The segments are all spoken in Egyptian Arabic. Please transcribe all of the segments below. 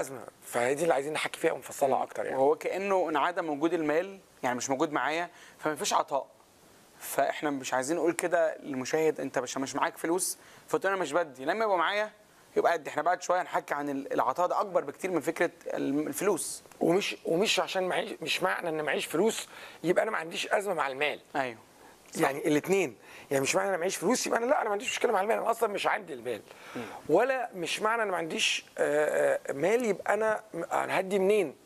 ازمه فهي دي اللي عايزين نحكي فيها ونفصلها اكتر يعني وهو كانه انعدم وجود المال يعني مش موجود معايا فما فيش عطاء فاحنا مش عايزين نقول كده للمشاهد انت مش مش معاك فلوس فتقول انا مش بدي لما يبقى معايا يبقى قد احنا بعد شويه هنحكي عن العطاء ده اكبر بكتير من فكره الفلوس ومش ومش عشان معيش مش معنى ان معيش فلوس يبقى انا ما عنديش ازمه مع المال ايوه يعني الاثنين يعني مش معنى انا معيش فلوس يبقى انا لا انا ما عنديش مشكله مع المال انا اصلا مش عندي المال ولا مش معنى انا ما عنديش آه، آه، مال يبقى انا انا هدي منين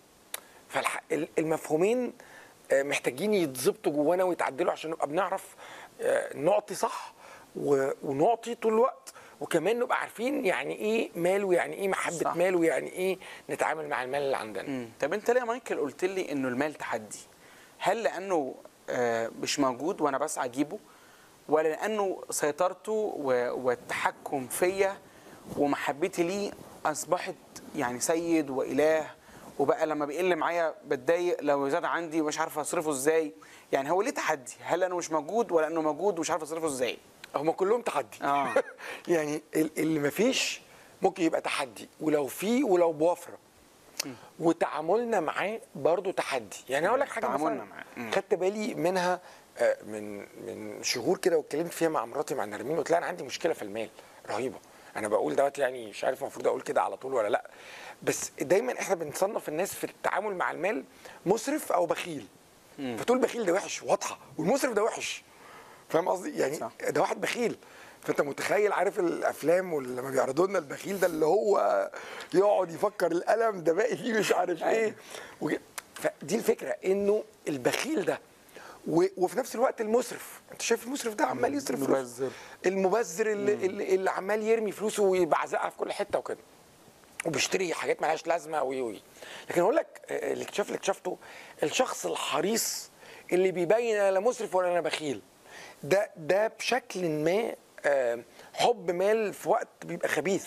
فالمفهومين محتاجين يتظبطوا جوانا ويتعدلوا عشان نبقى بنعرف آه، نعطي صح و- ونعطي طول الوقت وكمان نبقى عارفين يعني ايه مال ويعني ايه محبه صح. مال ويعني ايه نتعامل مع المال اللي عندنا مم. طب انت ليه يا مايكل قلت لي انه المال تحدي هل لانه آه، مش موجود وانا بسعى اجيبه ولا لانه سيطرته و- والتحكم فيا ومحبتي ليه اصبحت يعني سيد واله وبقى لما بيقل معايا بتضايق لو زاد عندي مش عارف اصرفه ازاي يعني هو ليه تحدي هل لانه مش موجود ولا انه موجود ومش عارف اصرفه ازاي هم كلهم تحدي آه. يعني ال- اللي مفيش ممكن يبقى تحدي ولو في ولو بوفره وتعاملنا معاه برضو تحدي يعني هقول لك حاجه تعاملنا مثلا معاه. مم. خدت بالي منها آه، من من شهور كده واتكلمت فيها مع مراتي مع نرمين قلت لها انا عندي مشكله في المال رهيبه انا بقول دوت يعني مش عارف المفروض اقول كده على طول ولا لا بس دايما احنا بنصنف الناس في التعامل مع المال مسرف او بخيل فتقول بخيل ده وحش واضحه والمسرف ده وحش فاهم قصدي يعني صح. ده واحد بخيل فانت متخيل عارف الافلام ولما بيعرضوا لنا البخيل ده اللي هو يقعد يفكر القلم ده باقي فيه مش عارف ايه وج- فدي الفكره انه البخيل ده و- وفي نفس الوقت المسرف انت شايف المسرف ده عمال يصرف فلوس المبذر. المبذر اللي, اللي, اللي عمال يرمي فلوسه ويبعزقها في كل حته وكده وبيشتري حاجات ملهاش لازمه وي وي لكن اقول لك آه، الاكتشاف اللي اكتشفته الشخص الحريص اللي بيبين انا لا مسرف ولا انا بخيل ده ده بشكل ما آه، حب مال في وقت بيبقى خبيث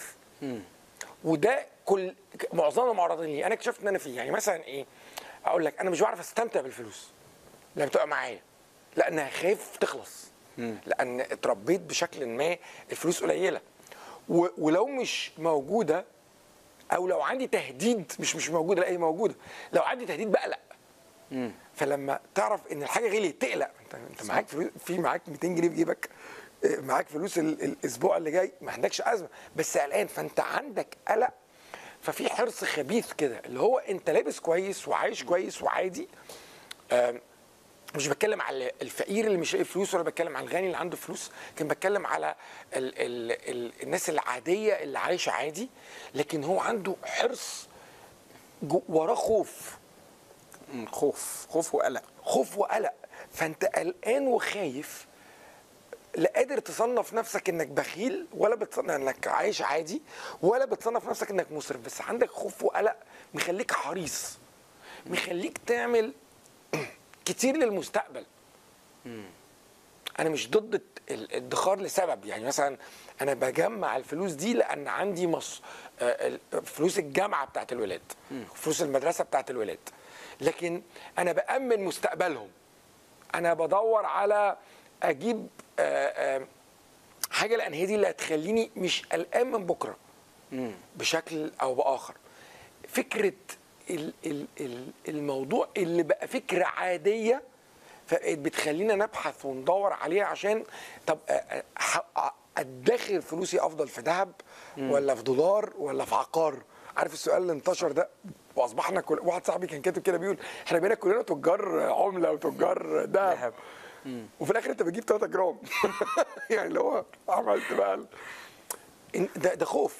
وده كل معظمنا معرضين ليه انا اكتشفت ان انا فيه يعني مثلا ايه اقول لك انا مش بعرف استمتع بالفلوس لما بتبقى معايا لانها خايف تخلص لان اتربيت بشكل ما الفلوس قليله و- ولو مش موجوده او لو عندي تهديد مش مش موجوده لا هي موجوده لو عندي تهديد بقلق فلما تعرف ان الحاجه غليت تقلق انت انت معاك فلوس في معاك 200 جنيه في جيبك آه، معاك فلوس ال- الاسبوع اللي جاي ما عندكش ازمه بس قلقان فانت عندك قلق ففي حرص خبيث كده اللي هو انت لابس كويس وعايش كويس وعادي آم، مش بتكلم على الفقير اللي مش لاقي فلوس ولا بتكلم على الغني اللي عنده فلوس كان بتكلم على ال ال ال الناس العاديه اللي عايشه عادي لكن هو عنده حرص جو- وراه خوف مم. خوف خوف وقلق خوف وقلق فانت قلقان وخايف لا قادر تصنف نفسك انك بخيل ولا بتصنف انك عايش عادي ولا بتصنف نفسك انك مسرف بس عندك خوف وقلق مخليك حريص مخليك تعمل كتير للمستقبل انا مش ضد الت- ال- الادخار لسبب يعني مثلا انا بجمع الفلوس دي لان عندي مص... آه، ال- فلوس الجامعه بتاعت الولاد فلوس المدرسه بتاعت الولاد لكن انا بامن مستقبلهم انا بدور على اجيب آه، آه، حاجه لان هي دي اللي هتخليني مش قلقان من بكره بشكل او باخر فكره ال- ال- ال- الموضوع اللي بقى فكره عاديه فبقت بتخلينا نبحث وندور عليها عشان طب أ- أ- ح- ادخر فلوسي افضل في ذهب ولا في دولار ولا في عقار عارف السؤال اللي انتشر ده واصبحنا كل واحد صاحبي كان كاتب كده بيقول احنا بقينا كلنا تجار عمله وتجار ذهب ذهب. وفي الاخر انت بتجيب 3 جرام يعني اللي هو عملت بقى ال- إن- ده ده خوف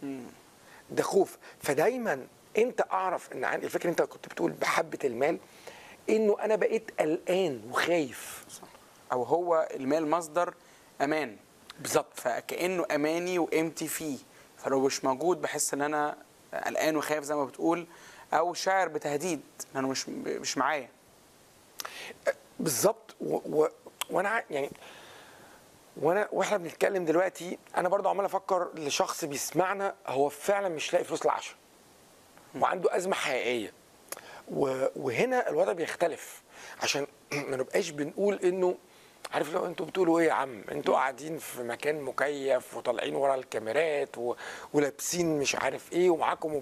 ده خوف فدايما انت اعرف ان عن الفكره انت كنت بتقول بحبه المال انه انا بقيت قلقان وخايف او هو المال مصدر امان بالظبط فكانه اماني وقيمتي فيه فلو مش موجود بحس ان انا قلقان وخايف زي ما بتقول او شاعر بتهديد ان انا مش مش معايا بالظبط و... و... وانا ع- يعني وانا واحنا بنتكلم دلوقتي انا برضو عمال افكر لشخص بيسمعنا هو فعلا مش لاقي فلوس العشاء وعنده ازمه حقيقيه و... وهنا الوضع بيختلف عشان ما نبقاش بنقول انه عارف لو انتوا بتقولوا ايه يا عم انتوا قاعدين في مكان مكيف وطالعين ورا الكاميرات و... ولابسين مش عارف ايه ومعاكم